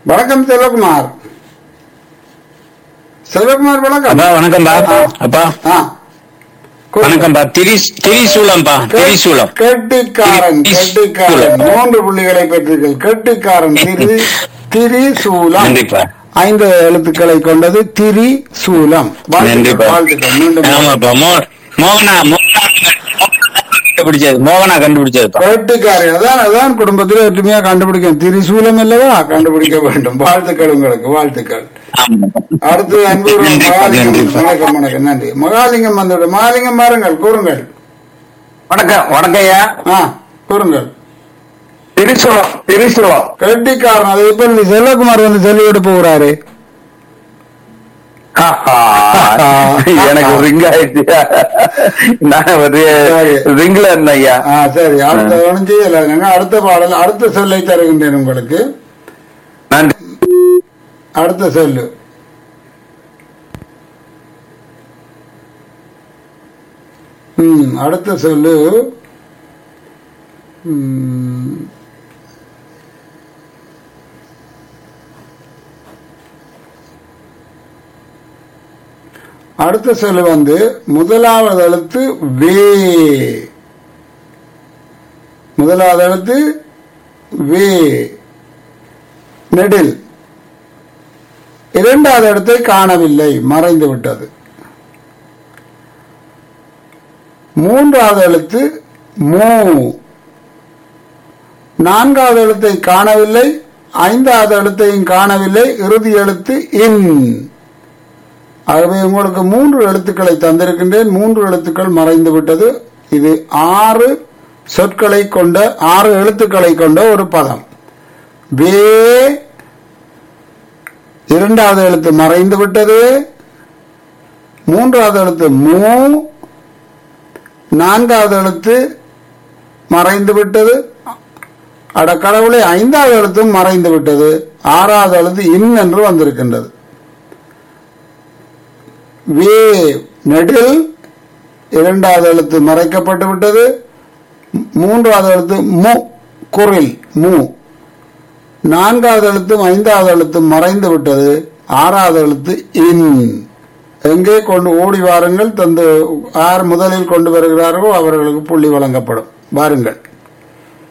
வணக்கம் செல்வகுமார் செல்வகுமார் வணக்கம் அப்பா வணக்கம்பா அப்பா ஆ. கூறுங்க. வணக்கம்பா திரி திரிசூலம்பா திரிசூலம் கெட்டிக்காரன் திரி- கெட்டிக்காரன் மூன்று புள்ளிகளை பெற்றீர்கள் கெட்டிக்காரன் திரி திரிசூலம் நன்றிப்பா ஐந்து எழுத்துக்களை கொண்டது திரிசூலம் வாழ்த்துக்கள், நன்றிப்பா வாழ்த்துக்கள் மீண்டும் ஆமாப்பா மோ மோகனா மோகனா கண்டுபிடிச்சது மோகனா கண்டுபிடிச்சதுப்பா கெட்டிக்காரன் அதான் அதான் குடும்பத்தில் ஒற்றுமையா கண்டுபிடிக்கும் திரிசூலம் அல்லவா கண்டுபிடிக்க வேண்டும் வாழ்த்துக்கள் உங்களுக்கு வாழ்த்துக்கள் ஆமா. அடுத்து அன்பு நன்றி, மகாலிங்கம் நன்றி. வணக்கம் வணக்கம் நன்றி மகாலிங்கம் வந்துவிடும் மகாலிங்கம் பாருங்கள் கூறுங்கள் வணக்கம் வணக்கம் ஐயா ஆ கூறுங்கள் திருச்சுவம் திருச்சுவம் கெட்டிக்காரன் அதை இப்ப இந்த செல்வகுமார் வந்து சொல்லிவிட்டு போகிறாரு எனக்கு ரிங் ஆயிடுச்சு நான் ஒரு ரிங்ல இருந்தேன் ஐயா ஆ சரி அடுத்த ஒன்றும் செய்யல அடுத்த பாடல் அடுத்த சொல்லை தருகின்றேன் உங்களுக்கு நன்றி அடுத்த சொல்லு ம் அடுத்த சொல்லு ம், அடுத்த சொல்லு வந்து முதலாவது எழுத்து வே முதலாவது எழுத்து வே நெடில் இரண்டாவது இடத்தை காணவில்லை மறைந்து விட்டது மூன்றாவது எழுத்து மூ நான்காவது எழுத்தை காணவில்லை ஐந்தாவது எழுத்தையும் காணவில்லை இறுதி எழுத்து இன் ஆகவே உங்களுக்கு மூன்று எழுத்துக்களை தந்திருக்கின்றேன் மூன்று எழுத்துக்கள் மறைந்து விட்டது இது ஆறு சொற்களை கொண்ட ஆறு எழுத்துக்களை கொண்ட ஒரு பதம் வே இரண்டாவது எழுத்து மறைந்து விட்டது மூன்றாவது எழுத்து மூ நான்காவது எழுத்து மறைந்து விட்டது அட கடவுளை ஐந்தாவது எழுத்தும் மறைந்து விட்டது ஆறாவது எழுத்து இன் என்று வந்திருக்கின்றது வே நெடில் இரண்டாவது எழுத்து மறைக்கப்பட்டு விட்டது மூன்றாவது எழுத்து மு குரில் மு நான்காவது எழுத்தும் ஐந்தாவது எழுத்தும் மறைந்து விட்டது ஆறாவது எழுத்து இன் எங்கே கொண்டு ஓடி வாருங்கள் தந்து யார் முதலில் கொண்டு வருகிறார்களோ அவர்களுக்கு புள்ளி வழங்கப்படும் வாருங்கள்